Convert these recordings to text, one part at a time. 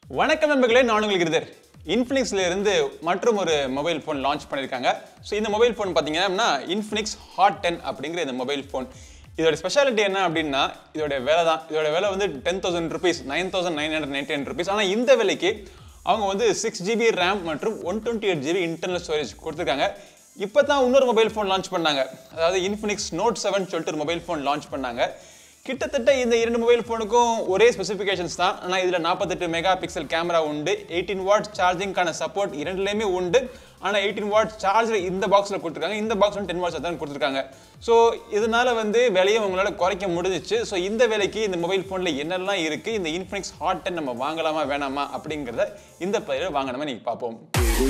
வணக்கம் நண்பர்களே நான் உங்களுக்கு இருதர் இன்ஃபினிக்ஸ்ல இருந்து மற்றும் ஒரு மொபைல் ஃபோன் லான்ச் பண்ணியிருக்காங்க ஸோ இந்த மொபைல் ஃபோன் பார்த்தீங்கன்னா இன்ஃபினிக்ஸ் ஹாட் டென் அப்படிங்கிற இந்த மொபைல் ஃபோன் இதோட ஸ்பெஷாலிட்டி என்ன அப்படின்னா இதோட விலை தான் இதோட விலை வந்து ten thousand rupees nine thousand nine hundred ninety nine rupees ஆனால் இந்த விலைக்கு அவங்க வந்து சிக்ஸ் ஜிபி ரேம் மற்றும் one twenty eight GB internal storage கொடுத்துருக்காங்க இப்போ தான் இன்னொரு மொபைல் ஃபோன் லான்ச் பண்ணாங்க அதாவது இன்ஃபினிக்ஸ் நோட் செவன் சொல்லிட்டு ஒரு மொபைல் ஃபோன் லான்ச் பண்ணாங்க கிட்டத்தட்ட இந்த இரண்டு மொபைல் ஃபோனுக்கும் ஒரே ஸ்பெசிஃபிகேஷன்ஸ் தான் ஆனால் இதில் நாற்பத்தெட்டு மெகா பிக்சல் கேமரா உண்டு எயிட்டீன் வாட் சார்ஜிங்கான சப்போர்ட் இரண்டுலேயுமே உண்டு ஆனால் எயிட்டீன் வாட் சார்ஜர் இந்த பாக்ஸில் கொடுத்துருக்காங்க இந்த பாக்ஸ் வந்து டென் வாட்ஸ் தான் கொடுத்துருக்காங்க ஸோ இதனால வந்து விலையை உங்களால் குறைக்க முடிஞ்சிச்சு ஸோ இந்த விலைக்கு இந்த மொபைல் ஃபோனில் என்னெல்லாம் இருக்குது இந்த இன்ஃபினிக்ஸ் ஹாட் டென் நம்ம வாங்கலாமா வேணாமா அப்படிங்கிறத இந்த பயிரை வாங்கணுமா நீங்கள் பார்ப்போம்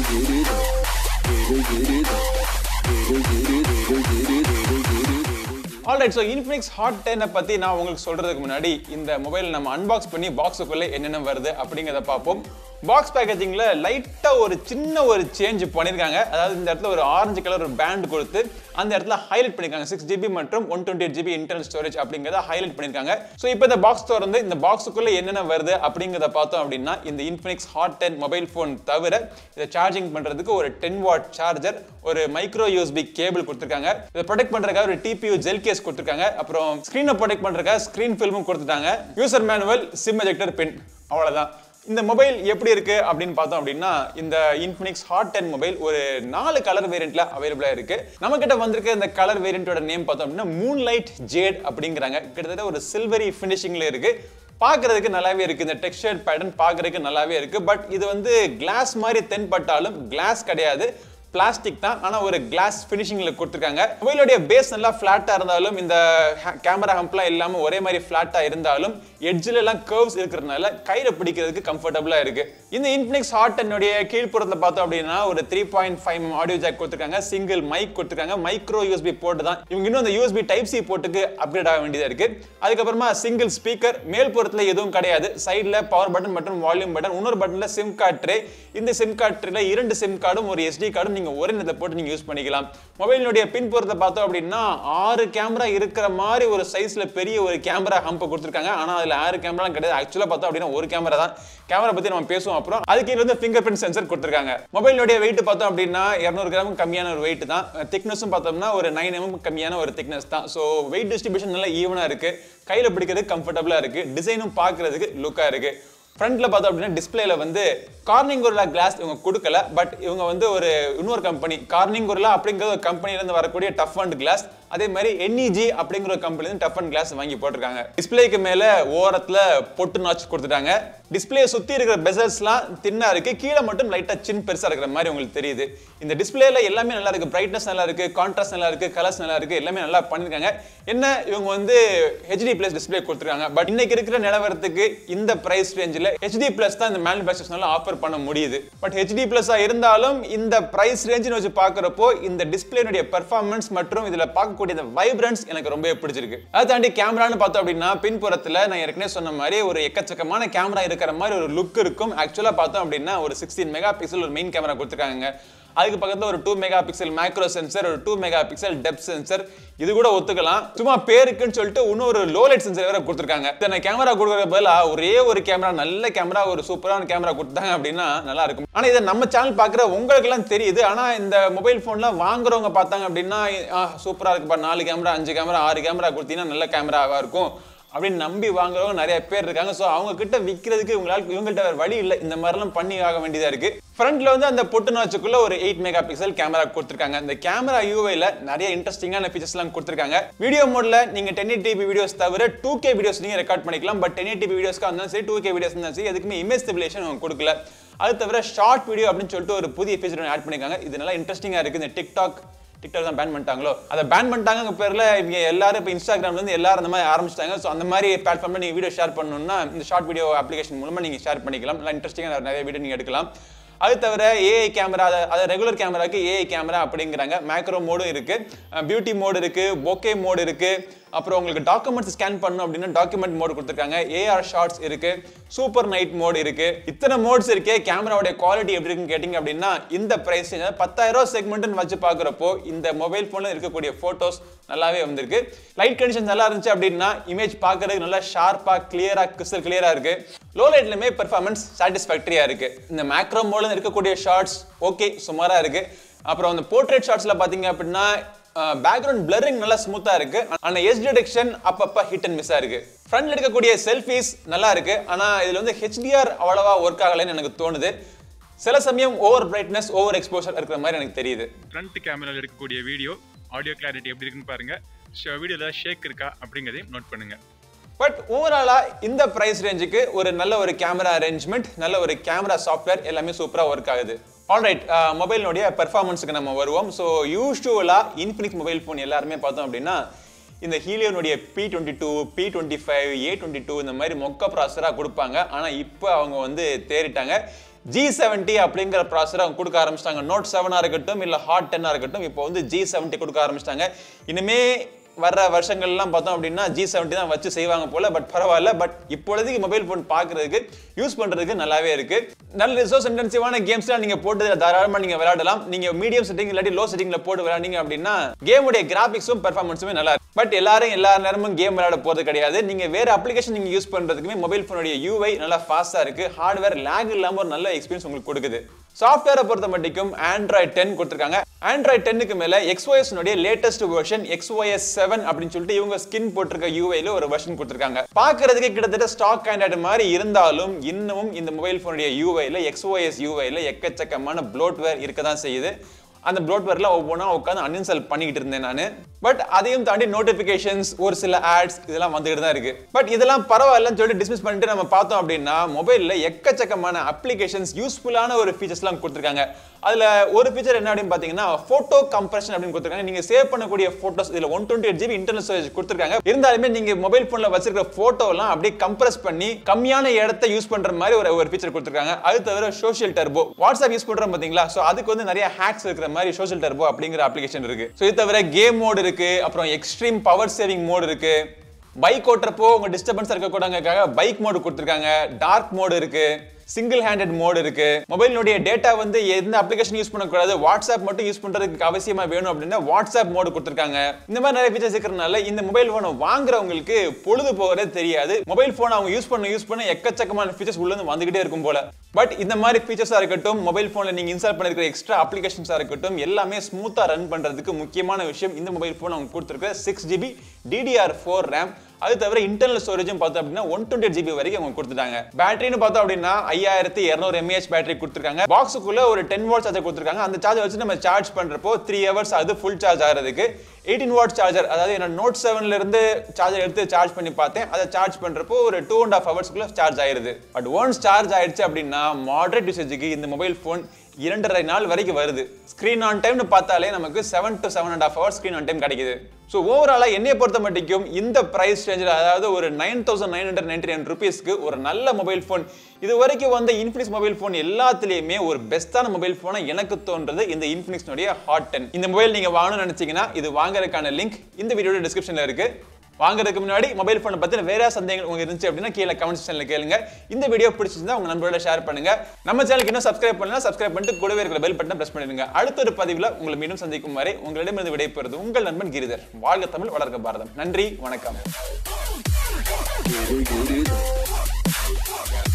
ஆல்ரைட் ஸோ இன்ஃபினிக்ஸ் ஹாட் டென்னை பற்றி நான் உங்களுக்கு சொல்கிறதுக்கு முன்னாடி இந்த மொபைல் நம்ம அன்பாக்ஸ் பண்ணி பாக்ஸுக்குள்ளே என்னென்ன வருது அப்படிங்கிறத பார்ப்போம் பாக்ஸ் பேக்கேஜிங்கில் லைட்டாக ஒரு சின்ன ஒரு சேஞ்ச் பண்ணியிருக்காங்க அதாவது இந்த இடத்துல ஒரு ஆரஞ்சு கலர் ஒரு பேண்ட் கொடுத்து அந்த இடத்துல ஹைலைட் பண்ணியிருக்காங்க சிக்ஸ் ஜிபி மற்றும் one twenty eight GB internal storage அப்படிங்கிறத ஹைலைட் பண்ணியிருக்காங்க ஸோ இப்போ இந்த பாக்ஸ் திறந்து இந்த பாக்ஸுக்குள்ளே என்னென்ன வருது அப்படிங்கிறத பார்த்தோம் அப்படின்னா இந்த Infinix hot ten mobile phone தவிர இதை சார்ஜிங் பண்ணுறதுக்கு ஒரு டென் வாட் சார்ஜர் ஒரு மைக்ரோ யூஎஸ்பி கேபிள் கொடுத்துருக்காங்க இதை ப்ரொடெக்ட் பண்ணுறதுக்காக ஒரு டிபியூ ஜெல் கேஸ் கொடுத்துருக்காங்க அப்புறம் ஸ்க்ரீனை ப்ரொடெக்ட் பண்ணுறதுக்காக ஸ்க்ரீன் ஃபில்மும் கொடுத்துட்டாங்க user manual SIM ejector pin அவ்வளோதான் இந்த மொபைல் எப்படி இருக்கு அப்படின்னு பார்த்தோம் அப்படின்னா இந்த இன்ஃபினிக்ஸ் ஹாட் டென் மொபைல் ஒரு நாலு கலர் வேரியண்ட்ல அவைலபிளா இருக்கு நம்ம கிட்ட வந்திருக்க இந்த கலர் வேரியண்டோட நேம் பார்த்தோம் அப்படின்னா மூன் லைட் ஜேட் அப்படிங்கிறாங்க கிட்டத்தட்ட ஒரு சில்வரி ஃபினிஷிங்ல இருக்கு பார்க்கறதுக்கு நல்லாவே இருக்கு இந்த டெக்ஸ்டர் பேட்டர்ன் பார்க்கறதுக்கு நல்லாவே இருக்கு பட் இது வந்து கிளாஸ் மாதிரி தென்பட்டாலும் கிளாஸ் கிடையாது பிளாஸ்டிக் தான் ஆனால் ஒரு கிளாஸ் ஃபினிஷிங்கில் கொடுத்துருக்காங்க மொபைலோடைய பேஸ் நல்லா ஃப்ளாட்டாக இருந்தாலும் இந்த கேமரா ஹம்ப்லாம் இல்லாமல் ஒரே மாதிரி ஃப்ளாட்டாக இருந்தாலும் எட்ஜில் எல்லாம் கர்வ்ஸ் இருக்கிறதுனால கையில் பிடிக்கிறதுக்கு கம்ஃபர்டபுளாக இருக்கு இந்த இன்ஃபினிக்ஸ் ஹாட் என்னுடைய கீழ்ப்புறத்தில் பார்த்தோம் அப்படின்னா ஒரு three point five audio jack கொடுத்துருக்காங்க சிங்கிள் மைக் கொடுத்துருக்காங்க மைக்ரோ யூஎஸ்பி போர்ட் தான் இவங்க இன்னும் அந்த யூஎஸ்பி டைப் சி போர்ட்டுக்கு அப்கிரேட் ஆக வேண்டியதாக இருக்கு அதுக்கப்புறமா சிங்கிள் ஸ்பீக்கர் மேல் புறத்தில் எதுவும் கிடையாது சைடில் பவர் பட்டன் மற்றும் வால்யூம் பட்டன் இன்னொரு பட்டனில் சிம் கார்டு ட்ரே இந்த சிம் கார்டு ட்ரேல இரண்டு சிம் கார்டும் ஒரு எஸ்டி கார்டும் நீங்க ஒரே நேரத்தில் போட்டு நீங்க யூஸ் பண்ணிக்கலாம் மொபைலினுடைய பின்புறத்தை பார்த்தோம் அப்படின்னா ஆறு கேமரா இருக்கிற மாதிரி ஒரு சைஸ்ல பெரிய ஒரு கேமரா ஹம்ப் கொடுத்துருக்காங்க ஆனா அதுல ஆறு கேமரா கிடையாது ஆக்சுவலா பார்த்தோம் அப்படின்னா ஒரு கேமரா தான் கேமரா பத்தி நம்ம பேசுவோம் அப்புறம் அதுக்கு கீழ வந்து ஃபிங்கர் பிரிண்ட் சென்சர் கொடுத்துருக்காங்க மொபைலினுடைய வெயிட் பார்த்தோம் அப்படின்னா இரநூறு கிராம் கம்மியான ஒரு வெயிட் தான் திக்னஸும் பார்த்தோம்னா ஒரு நைன் எம்எம் கம்மியான ஒரு திக்னஸ் தான் ஸோ வெயிட் டிஸ்ட்ரிபியூஷன் நல்லா ஈவனா இருக்கு கையில பிடிக்கிறதுக்கு கம்ஃபர்டபுளா இருக்கு டிசைனும் பார்க்கறதுக்கு லுக்கா இருக்கு ஃப்ரண்ட்ல பார்த்தோம் அப்படின்னா டிஸ்பிளேல வந்து கார்னிங் குரலா கிளாஸ் இவங்க கொடுக்கல பட் இவங்க வந்து ஒரு இன்னொரு கம்பெனி கார்னிங் குரலா அப்படிங்கிற ஒரு கம்பெனில இருந்து வரக்கூடிய டஃப் அண்ட் கிளாஸ் அதே மாதிரி என்இஜி அப்படிங்கிற ஒரு கம்பெனி வந்து டஃப் அண்ட் கிளாஸ் வாங்கி போட்டிருக்காங்க டிஸ்பிளேக்கு மேல ஓரத்துல பொட்டு நாச்சு கொடுத்துட்டாங்க டிஸ்பிளே சுத்தி இருக்கிற பெசல்ஸ்லாம் தின்னா இருக்கு கீழே மட்டும் லைட்டா சின் பெருசா இருக்கிற மாதிரி உங்களுக்கு தெரியுது இந்த டிஸ்பிளேல எல்லாமே நல்லா இருக்கு பிரைட்னஸ் நல்லா இருக்கு கான்ட்ராஸ்ட் நல்லா இருக்கு கலர்ஸ் நல்லா இருக்கு எல்லாமே நல்லா பண்ணிருக்காங்க என்ன இவங்க வந்து ஹெச்டி பிளஸ் டிஸ்பிளே கொடுத்துருக்காங்க பட் இன்னைக்கு இருக்கிற நிலவரத்துக்கு இந்த பிரைஸ் ரேஞ்சில் ஹெச்டி பிளஸ் தான் இந்த மேனுஃபேக்சர்ஸ்னால ஆஃபர் பண்ண முடியுது பட் ஹெச்டி பிளஸா இருந்தாலும் இந்த பிரைஸ் ரேஞ்சுன்னு வச்சு பார்க்குறப்போ இந்த டிஸ்பிளேனுடைய பெர்ஃபார்மன்ஸ் மற்றும் இதுல பார்க்கக்கூடிய இந்த வைப்ரன்ஸ் எனக்கு ரொம்பவே பிடிச்சிருக்கு அதை தாண்டி கேமரான்னு பார்த்தோம் அப்படின்னா பின்புறத்துல நான் ஏற்கனவே சொன்ன மாதிரி ஒரு எக்கச்சக்கமான கேமரா இருக்கிற மாதிரி ஒரு லுக் இருக்கும் ஆக்சுவலா பார்த்தோம் அப்படின்னா ஒரு சிக்ஸ்டீன் மெகா பிக்சல் ஒரு மெயின் கேமரா கொடுத்துருக்காங்க அதுக்கு பக்கத்துல ஒரு two mega pixel macro sensor ஒரு two mega pixel depth sensor இது கூட ஒத்துக்கலாம் சும்மா பேருக்குன்னு சொல்லிட்டு இன்னொரு லோ லைட் சென்சர் வேற கொடுத்துருக்காங்க இத்தனை கேமரா கொடுக்குற பதிலா ஒரே ஒரு கேமரா நல்ல கேமரா ஒரு சூப்பரான கேமரா கொடுத்தாங்க அப்படின்னா நல்லா இருக்கும் ஆனா இதை நம்ம சேனல் பாக்குற உங்களுக்கு எல்லாம் தெரியுது ஆனா இந்த மொபைல் போன்லாம் வாங்குறவங்க பார்த்தாங்க அப்படின்னா சூப்பரா இருக்குப்பா நாலு கேமரா அஞ்சு கேமரா ஆறு கேமரா கொடுத்தீங்கன்னா நல்ல கேமராவா இருக்கும் அப்படின்னு நம்பி வாங்குறவங்க நிறைய பேர் இருக்காங்க ஸோ அவங்க கிட்ட விற்கிறதுக்கு இவங்களால இவங்கள்ட்ட வேற வழி இல்லை இந்த மாதிரிலாம் பண்ணி ஆக வேண்டியதா இருக்கு ஃப்ரண்ட்ல வந்து அந்த பொட்டு நாச்சுக்குள்ள ஒரு எயிட் மெகா பிக்சல் கேமரா கொடுத்துருக்காங்க இந்த கேமரா யூஐல நிறைய இன்ட்ரெஸ்டிங்கான ஃபீச்சர்ஸ் எல்லாம் கொடுத்துருக்காங்க வீடியோ மோட்ல நீங்க டென் டிபி வீடியோஸ் தவிர டூ கே வீடியோஸ் நீங்க ரெக்கார்ட் பண்ணிக்கலாம் பட் டென் டிபி வீடியோஸ்க்கு இருந்தாலும் சரி டூ கே வீடியோஸ் இருந்தாலும் சரி எதுக்குமே இமேஜ் ஸ்டெபிலேஷன் அவங்க கொடுக்கல அது தவிர ஷார்ட் வீடியோ அப்படின்னு சொல்லிட்டு ஒரு புதிய ஃபீச்சர் ஆட் பண்ணிருக்காங்க இது நல்லா இன்ட்ரெஸ்டிங்கா இருக்கு இந்த டிக்டாக் டிக்டாக் தான் பேன் பண்ணிட்டாங்களோ அதை பேன் பண்ணிட்டாங்க பேர்ல இவங்க எல்லாரும் இப்போ இன்ஸ்டாகிராம்ல இருந்து எல்லாரும் அந்த மாதிரி ஆரம்பிச்சிட்டாங்க ஸோ அந்த மாதிரி பிளாட்ஃபார்ம்ல நீங்க வீடியோ ஷேர் பண்ணணும்னா இந்த ஷார்ட் வீடியோ அப்ளிகேஷன் மூலமா நீங்க ஷேர் பண்ணிக்கலாம் நல்லா இன்ட்ரெஸ்டிங்காக நிறைய வீடியோ நீங்க எடுக்கலாம் அது தவிர ஏஐ கேமரா அதை ரெகுலர் கேமராக்கு ஏஐ கேமரா அப்படிங்கிறாங்க மேக்ரோ மோடும் இருக்கு பியூட்டி மோடு இருக்கு பொக்கே மோடு இருக்கு அப்புறம் உங்களுக்கு டாக்குமெண்ட்ஸ் ஸ்கேன் பண்ணணும் அப்படின்னா டாக்குமெண்ட் மோட் கொடுத்துருக்காங்க ஏஆர் ஷார்ட்ஸ் இருக்கு சூப்பர் நைட் மோட் இருக்கு இத்தனை மோட்ஸ் இருக்கே கேமராவுடைய குவாலிட்டி எப்படி இருக்குன்னு கேட்டிங்க அப்படின்னா இந்த பிரைஸ் பத்தாயிரம் ரூபாய் செக்மெண்ட்னு வச்சு பார்க்குறப்போ இந்த மொபைல் ஃபோனில் இருக்கக்கூடிய ஃபோட்டோஸ் நல்லாவே வந்திருக்கு லைட் கண்டிஷன் நல்லா இருந்துச்சு அப்படின்னா இமேஜ் பார்க்கறதுக்கு நல்லா ஷார்ப்பாக கிளியராக கிறிஸ்டல் கிளியராக இருக்கு லோ லைட்லையுமே பெர்ஃபார்மன்ஸ் சாட்டிஸ்ஃபேக்டரியா இருக்கு இந்த மேக்ரோ மோடில் இருக்கக்கூடிய ஷார்ட்ஸ் ஓகே சுமாராக இருக்கு அப்புறம் அந்த போர்ட்ரேட் ஷார்ட்ஸில் பார்த்தீங்க அப்படின்னா பேக்ரவுண்ட் பிளரிங் நல்லா ஸ்மூத்தா இருக்கு ஆனா எஸ் டிடெக்ஷன் அப்பப்ப ஹிட் அண்ட் மிஸ்ஸா இருக்கு ஃப்ரண்ட்ல எடுக்கக்கூடிய செல்ஃபிஸ் நல்லா இருக்கு ஆனா இதுல வந்து ஹெச்டிஆர் அவ்வளவா ஒர்க் ஆகலைன்னு எனக்கு தோணுது சில சமயம் ஓவர் பிரைட்னஸ் ஓவர் எக்ஸ்போஷர் இருக்கிற மாதிரி எனக்கு தெரியுது ஃப்ரண்ட் கேமராவில் இருக்கக்கூடிய வீடியோ ஆடியோ கிளாரிட்டி எப்படி இருக்குன்னு பாருங்க வீடியோவில் ஷேக் இருக்கா அப்படிங்கிறதையும் நோட் பண்ணுங்க பட் ஓவராலா இந்த பிரைஸ் ரேஞ்சுக்கு ஒரு நல்ல ஒரு கேமரா அரேஞ்ச்மெண்ட் நல்ல ஒரு கேமரா சாஃப்ட்வேர் எல்லாமே சூப்பரா ஒர்க் ஆகுது ஆல்ரைட் மொபைலினுடைய பெர்ஃபார்மன்ஸுக்கு நம்ம வருவோம் ஸோ யூஸ்வலா இன்ஃபினிக்ஸ் மொபைல் ஃபோன் எல்லாருமே பார்த்தோம் அப்படின்னா இந்த ஹீலியோனுடைய P twenty two P twenty five A twenty two இந்த மாதிரி மொக்க ப்ராசராக கொடுப்பாங்க ஆனால் இப்போ அவங்க வந்து தேறிட்டாங்க ஜி செவன்ட்டி அப்படிங்கிற ப்ராசர் அவங்க கொடுக்க ஆரம்பிச்சிட்டாங்க நோட் செவனாக இருக்கட்டும் இல்லை ஹாட் டென்னாக இருக்கட்டும் இப்போ வந்து ஜி செவன்ட்டி கொடுக்க ஆரம்பிச்சிட்டாங்க இனிமே வர்ற வருஷங்கள்லாம் பார்த்தோம் அப்படின்னா ஜி செவன்ட்டி தான் வச்சு செய்வாங்க போல பட் பரவாயில்ல பட் இப்பொழுதுக்கு மொபைல் ஃபோன் பார்க்கறதுக்கு யூஸ் பண்றதுக்கு நல்லாவே இருக்கு நல்ல ரிசோர்ஸ் இன்டென்சிவான கேம்ஸ்லாம் நீங்க போட்டு தாராளமா நீங்க விளையாடலாம் நீங்க மீடியம் செட்டிங் இல்லாட்டி லோ செட்டிங்ல போட்டு விளையாடிங்க அப்படின்னா கேமுடைய கிராபிக்ஸும் பெர்ஃபார்மன்ஸுமே நல்லா இருக்கு பட் எல்லாரும் எல்லா நேரமும் கேம் விளையாட போறது கிடையாது நீங்க வேற அப்ளிகேஷன் நீங்க யூஸ் பண்றதுக்குமே மொபைல் ஃபோனுடைய யூஐ நல்லா ஃபாஸ்டா இருக்கு ஹார்ட்வேர் லேக் இல்லாம ஒரு நல்ல எக்ஸ்பீரியன்ஸ் உங்களுக்கு கொடுக்குது சாஃப்ட்வேரை பொறுத்த மட்டும் ஆண்ட்ராய்ட் டென் கொடுத்துருக்காங்க ஆண்ட்ராய்ட் டென்னுக்கு மேல XOS latest version XOS seven அப்படின்னு சொல்லிட்டு இவங்க ஸ்கின் போட்டிருக்க யூஐல ஒரு வெர்ஷன் கொடுத்துருக்காங்க பாக்குறதுக்கு கிட்டத்தட்ட ஸ்டாக் ஆண்ட்ராய்டு மாதிரி இருந்தாலும் இன்னமும் இந்த மொபைல் போனுடைய யூஐல எக்ஸ்ஓஎஸ் யூஐல எக்கச்சக்கமான ப்ளோட்வேர் இருக்க தான் செய்யுது அந்த ப்ளோட்வேர்ல ஒவ்வொன்றா உட்காந்து அன்இன்ஸ்டால் பண்ணிக்கிட்டு இருந்தேன் நான் பட் அதையும் தாண்டி நோட்டிஃபிகேஷன்ஸ் ஒரு சில ஆட்ஸ் இதெல்லாம் வந்துகிட்டு தான் இருக்கு பட் இதெல்லாம் பரவாயில்லன்னு சொல்லிட்டு டிஸ்மிஸ் பண்ணிட்டு நம்ம பார்த்தோம் அப்படின்னா மொபைலில் எக்கச்சக்கமான அப்ளிகேஷன்ஸ் யூஸ்ஃபுல்லான ஒரு ஃபீச்சர்ஸ்லாம் கொடுத்துருக்காங்க அதில் ஒரு ஃபீச்சர் என்ன அப்படின்னு பார்த்தீங்கன்னா ஃபோட்டோ கம்ப்ரஷன் அப்படின்னு கொடுத்துருக்காங்க நீங்கள் சேவ் பண்ணக்கூடிய ஃபோட்டோஸ் இதில் one twenty eight GB internal storage கொடுத்துருக்காங்க இருந்தாலுமே நீங்கள் மொபைல் ஃபோனில் வச்சிருக்கிற ஃபோட்டோலாம் அப்படியே கம்ப்ரஸ் பண்ணி கம்மியான இடத்த யூஸ் பண்ணுற மாதிரி ஒரு ஒரு ஃபீச்சர் கொடுத்துருக்காங்க அது தவிர சோஷியல் டர்போ வாட்ஸ்அப் யூஸ் பண்ணுறோம் பார்த்தீங்களா ஸோ அதுக்கு வந்து நிறைய ஹேக்ஸ் இருக்கிற மாதிரி சோஷியல் டர்போ அப்படிங்கிற அப்ளிகேஷன் இருக்கு ஸோ இது தவிர கேம் மோட் இருக்கு அப்புறம் எக்ஸ்ட்ரீம் பவர் சேவிங் மோட் இருக்கு பைக் ஓட்டுறப்போ உங்க டிஸ்டர்பன்ஸ் இருக்கக்கூடாதுக்காக பைக் மோடு கொடுத்துருக்காங்க டார்க் மோடு இருக்கு சிங்கிள் ஹேண்டட் மோட் இருக்கு மொபைலினுடைய டேட்டா வந்து எந்த அப்ளிகேஷன் யூஸ் பண்ணக்கூடாது வாட்ஸ்அப் மட்டும் யூஸ் பண்றதுக்கு அவசியமா வேணும் அப்படின்னா வாட்ஸ்அப் மோடு கொடுத்துருக்காங்க இந்த மாதிரி நிறைய ஃபீச்சர்ஸ் இருக்கிறனால இந்த மொபைல் போனை வாங்குறவங்களுக்கு பொழுது போகிறதே தெரியாது மொபைல் போன் அவங்க யூஸ் பண்ண யூஸ் பண்ண எக்கச்சக்கமான ஃபீச்சர்ஸ் உள்ள இருந்து வந்துகிட்டே இருக்கும் போல பட் இந்த மாதிரி ஃபீச்சர்ஸாக இருக்கட்டும் மொபைல் ஃபோனில் நீங்கள் இன்ஸ்டால் பண்ணிருக்கிற எக்ஸ்ட்ரா அப்ளிகேஷன்ஸாக இருக்கட்டும் எல்லாமே ஸ்மூத்தாக ரன் பண்ணுறதுக்கு முக்கியமான விஷயம் இந்த மொபைல் ஃபோன் அவங்க கொடுத்துருக்க six GB DDR four RAM அது தவிர இன்டர்னல் ஸ்டோரேஜும் பார்த்தோம் அப்படின்னா ஒன் டுவெண்ட்டி ஜிபி வரைக்கும் அவங்க கொடுத்துட்டாங்க பேட்டரின்னு பார்த்தோம் அப்படின்னா ஐயாயிரத்தி இரநூறு எம்ஏஹெச் பேட்டரி கொடுத்துருக்காங்க பாக்ஸுக்குள்ள ஒரு டென் வாட் சார்ஜர் கொடுத்துருக்காங்க அந்த சார்ஜர் வச்சு நம்ம சார்ஜ் பண்றப்போ த்ரீ ஹவர்ஸ் அது ஃபுல் சார்ஜ் ஆகிறதுக்கு எயிட்டீன் வாட் சார்ஜர் அதாவது என்னோட நோட் செவன்ல இருந்து சார்ஜர் எடுத்து சார்ஜ் பண்ணி பார்த்தேன் அதை சார்ஜ் பண்றப்போ ஒரு டூ அண்ட் ஹாஃப் ஹவர்ஸ்க்குள்ள சார்ஜ் ஆயிருது பட் ஒன்ஸ் சார்ஜ் ஆயிடுச்சு அப்படின்னா மாடரேட் யூசேஜுக்கு இந்த மொபைல் ஃபோன் இரண்டரை நாள் வரைக்கும் வருது ஸ்க்ரீன் ஆன் டைம்னு பார்த்தாலே நமக்கு seven to seven and half hours screen on time கிடைக்குது ஸோ ஓவராலாக என்னைய பொறுத்த மட்டும் இந்த ப்ரைஸ் ரேஞ்சில் அதாவது ஒரு nine thousand nine hundred ninety nine ருபீஸ்க்கு ஒரு நல்ல மொபைல் ஃபோன் இது வரைக்கும் வந்த இன்ஃபினிக்ஸ் மொபைல் ஃபோன் எல்லாத்துலேயுமே ஒரு பெஸ்ட்டான மொபைல் ஃபோனை எனக்கு தோன்றது இந்த இன்ஃபினிக்ஸ்னுடைய ஹாட் டென் இந்த மொபைல் நீங்கள் வாங்கணும்னு நினச்சிங்கன்னா இது வாங்குறதுக்கான லிங்க் இந்த வீடியோட டிஸ்கிரிப்ஷனில் இருக்குது வாங்குறதுக்கு முன்னாடி மொபைல் ஃபோனை பற்றி வேற சந்தேகங்கள் உங்களுக்கு இருந்துச்சு அப்படின்னா கீழே கமெண்ட் செக்ஷனில் கேளுங்க இந்த வீடியோ பிடிச்சிருந்தா உங்க நண்பரோட ஷேர் பண்ணுங்க நம்ம சேனலுக்கு இன்னும் சப்ஸ்கிரைப் பண்ணலாம் சப்ஸ்கிரைப் பண்ணிட்டு கூடவே இருக்கிற பெல் பட்டனை பிரஸ் பண்ணிடுங்க அடுத்த ஒரு பதிவில் உங்களை மீண்டும் சந்திக்கும் வரை உங்களிடமிருந்து விடைபெறுவது உங்கள் நண்பன் கிரிதர் வாழ்க தமிழ் வளர்க்க பாரதம் நன்றி வணக்கம்